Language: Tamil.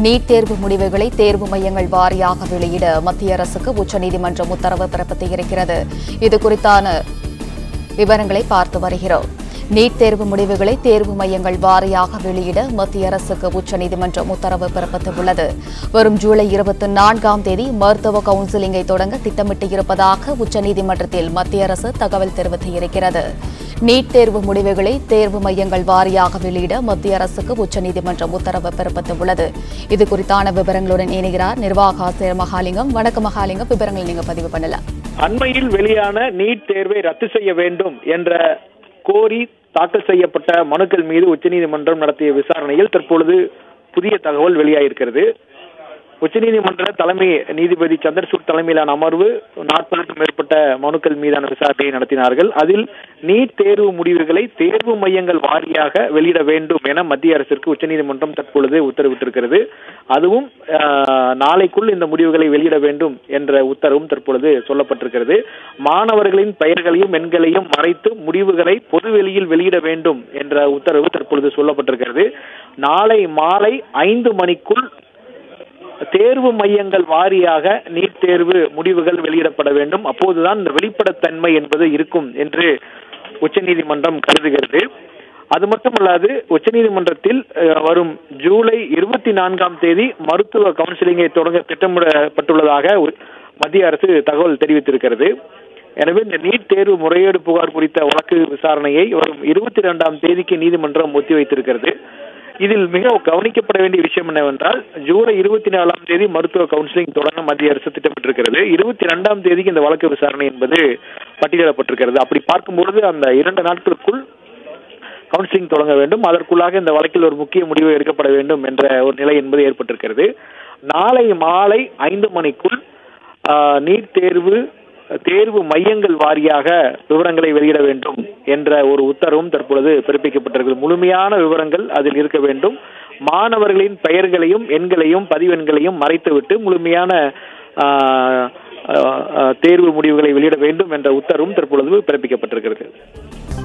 நீட் தேர்வு முடிவுகளை தேர்வு மையங்கள் வாரியாக வெளியிட மத்திய அரசுக்கு உச்சநீதிமன்றம் உத்தரவு பிறப்பித்திருக்கிறது இது குறித்தான விவரங்களை பார்த்து வருகிறோம் நீட் தேர்வு முடிவுகளை தேர்வு மையங்கள் வாரியாக வெளியிட மத்திய அரசுக்கு உச்சநீதிமன்றம் உத்தரவு பிறப்பித்துள்ளது வரும் ஜூலை இருபத்தி நான்காம் தேதி மருத்துவ கவுன்சிலிங்கை தொடங்க திட்டமிட்டு இருப்பதாக உச்சநீதிமன்றத்தில் மத்திய அரசு தகவல் தெரிவித்திருக்கிறது நீட் தேர்வு முடிவுகளை தேர்வு மையங்கள் வாரியாக வெளியிட மத்திய அரசுக்கு உச்சநீதிமன்றம் உத்தரவு பிறப்பித்துள்ளது இது குறித்தான விவரங்களுடன் இணைகிறார் நிர்வாக ஆசிரியர் மகாலிங்கம் வணக்கம் மகாலிங்கம் விவரங்களை நீங்க பதிவு பண்ணலாம் அண்மையில் வெளியான நீட் தேர்வை ரத்து செய்ய வேண்டும் என்ற கோரி தாக்கல் செய்யப்பட்ட மனுக்கள் மீது உச்சநீதிமன்றம் நடத்திய விசாரணையில் தற்பொழுது புதிய தகவல் வெளியாயிருக்கிறது உச்சநீதிமன்ற தலைமை நீதிபதி சந்திரசூட் தலைமையிலான அமர்வு நாற்பதுக்கும் மேற்பட்ட மனுக்கள் மீதான விசாரணையை நடத்தினார்கள் அதில் நீட் தேர்வு முடிவுகளை தேர்வு மையங்கள் வாரியாக வெளியிட வேண்டும் என மத்திய அரசிற்கு உச்சநீதிமன்றம் தற்பொழுது உத்தரவிட்டிருக்கிறது அதுவும் ஆஹ், நாளைக்குள் இந்த முடிவுகளை வெளியிட வேண்டும் என்ற உத்தரவும் தற்பொழுது சொல்லப்பட்டிருக்கிறது மாணவர்களின் பெயர்களையும் எண்களையும் மறைத்து முடிவுகளை பொதுவெளியில் வெளியிட வேண்டும் என்ற உத்தரவு தற்பொழுது சொல்லப்பட்டிருக்கிறது நாளை மாலை ஐந்து மணிக்குள் தேர்வு மையங்கள் வாரியாக நீட் தேர்வு முடிவுகள் வெளியிடப்பட வேண்டும் அப்போதுதான் இந்த வெளிப்படைத்தன்மை என்பது இருக்கும் என்று உச்சநீதிமன்றம் கருதுகிறது அது மட்டுமல்லாது உச்சநீதிமன்றத்தில் அஹ், வரும் ஜூலை இருபத்தி நான்காம் தேதி மருத்துவ கவுன்சிலிங்கை தொடங்க திட்டமிடப்பட்டுள்ளதாக உ- மத்திய அரசு தகவல் தெரிவித்திருக்கிறது எனவே இந்த நீட் தேர்வு முறையீடு புகார் குறித்த வழக்கு விசாரணையை வரும் இருபத்தி இரண்டாம் தேதிக்கு நீதிமன்றம் ஒத்திவைத்திருக்கிறது இதில் மிக கவனிக்கப்பட வேண்டிய விஷயம் என்னவென்றால் ஜூலை இருபத்தி நாலாம் தேதி மருத்துவ கவுன்சிலிங் தொடங்க மத்திய அரசு திட்டமிட்டிருக்கிறது இருபத்தி இரண்டாம் தேதிக்கு இந்த வழக்கு விசாரணை என்பது பட்டியலிடப்பட்டிருக்கிறது அப்படி பார்க்கும்பொழுது அந்த இரண்டு நாட்களுக்குள் கவுன்சிலிங் தொடங்க வேண்டும் அதற்குள்ளாக இந்த வழக்கில் ஒரு முக்கிய முடிவு எடுக்கப்பட வேண்டும் என்ற ஒரு நிலை என்பது ஏற்பட்டிருக்கிறது நாளை மாலை ஐந்து மணிக்குள் ஆஹ், நீட் தேர்வு தேர்வு மையங்கள் வாரியாக விவரங்களை வெளியிட வேண்டும் என்ற ஒரு உத்தரவும் தற்பொழுது பிறப்பிக்கப்பட்டிருக்கிறது முழுமையான விவரங்கள் அதில் இருக்க வேண்டும் மாணவர்களின் பெயர்களையும் எண்களையும் பதிவெண்களையும் மறைத்துவிட்டு முழுமையான ஆஹ், ஆஹ், ஆஹ், தேர்வு முடிவுகளை வெளியிட வேண்டும் என்ற உத்தரவும் தற்பொழுது பிறப்பிக்கப்பட்டிருக்கிறது